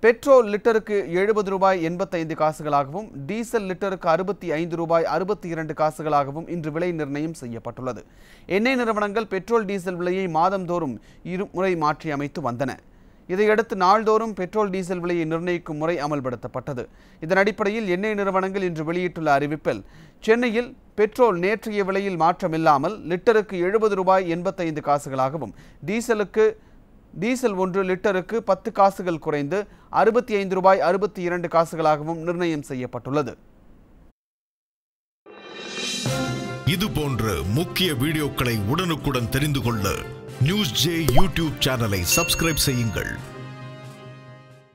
petrol லிட்டருக்கு எழுபது ரூபாய் எண்பத்தைந்து காசுகளாகவும் டீசல் லிட்டருக்கு அறுபத்தி ஐந்து ரூபாய் அறுபத்தி இரண்டு காசுகளாகவும் இன்று விலை நிர்ணயம் செய்யப்பட்டுள்ளது எண்ணெய் நிறுவனங்கள் பெட்ரோல் டீசல் விலையை மாதந்தோறும் இருமுறை மாற்றி அமைத்து வந்தன இதையடுத்து நாள்தோறும் பெட்ரோல் டீசல் விலையை நிர்ணயிக்கும் முறை அமல்படுத்தப்பட்டது இதன் அடிப்படையில் எண்ணெய் நிறுவனங்கள் இன்று வெளியிட்டுள்ள அறிவிப்பில் சென்னையில் பெட்ரோல் நேற்றைய விலையில் மாற்றமில்லாமல் லிட்டருக்கு எழுபது ரூபாய் எண்பத்தைந்து காசுகளாகவும் டீசலுக்கு டீசல் ஒன்று லிட்டருக்கு பத்து காசுகள் குறைந்து அறுபத்தி ஐந்து ரூபாய் அறுபத்தி இரண்டு காசுகளாகவும் நிர்ணயம் செய்யப்பட்டுள்ளது இது போன்ற முக்கிய வீடியோக்களை உடனுக்குடன் தெரிந்து கொள்ள நியூஸ் ஜே யூடியூப் சேனலை சப்ஸ்கிரைப் செய்யுங்கள்